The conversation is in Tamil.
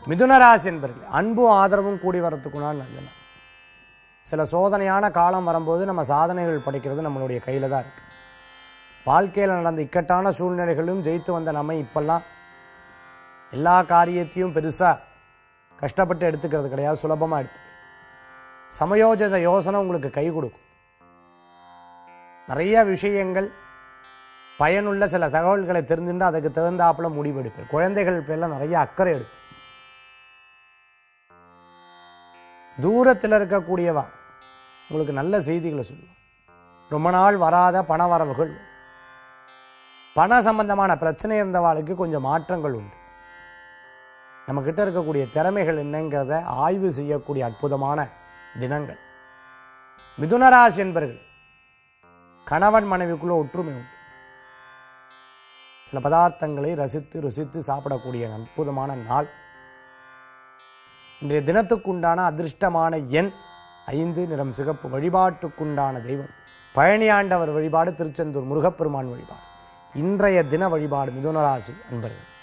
மிதுனராசி என்பர்கள் அன்பும் ஆதரவும் கூடி வரத்துக்குனால் நல்ல நாள் சில சோதனையான காலம் வரும்போது நம்ம சாதனைகள் படைக்கிறது நம்மளுடைய கையில தான் இருக்கு வாழ்க்கையில் நடந்த இக்கட்டான சூழ்நிலைகளும் ஜெயித்து வந்த நம்ம இப்பெல்லாம் எல்லா காரியத்தையும் பெருசா கஷ்டப்பட்டு எடுத்துக்கிறது கிடையாது சுலபமா எடுத்து சமயோஜித யோசனை உங்களுக்கு கை கொடுக்கும் நிறைய விஷயங்கள் பயனுள்ள சில தகவல்களை தெரிஞ்சுட்டு அதுக்கு தகுந்தாப்புல முடிவெடுப்பேன் குழந்தைகள் பேர்ல நிறைய அக்கறை எடுப்பு தூரத்தில் இருக்கக்கூடியவா உங்களுக்கு நல்ல செய்திகளை சொல்லுவோம் ரொம்ப நாள் வராத பண வரவுகள் பண சம்பந்தமான பிரச்சனை இருந்தவாளுக்கு கொஞ்சம் மாற்றங்கள் உண்டு நம்ம கிட்ட இருக்கக்கூடிய திறமைகள் என்னங்கிறத ஆய்வு செய்யக்கூடிய அற்புதமான தினங்கள் மிதுனராசி என்பர்கள் கணவன் மனைவிக்குள்ள ஒற்றுமை உண்டு சில பதார்த்தங்களை ரசித்து ருசித்து சாப்பிடக்கூடிய அற்புதமான நாள் இன்றைய தினத்துக்குண்டான அதிர்ஷ்டமான எண் ஐந்து நிறம் சிகப்பு வழிபாட்டுக்குண்டான தெய்வம் பழனியாண்டவர் வழிபாடு திருச்செந்தூர் முருகப்பெருமான் வழிபாடு இன்றைய தின வழிபாடு மிதுனராசி அன்பர்கள்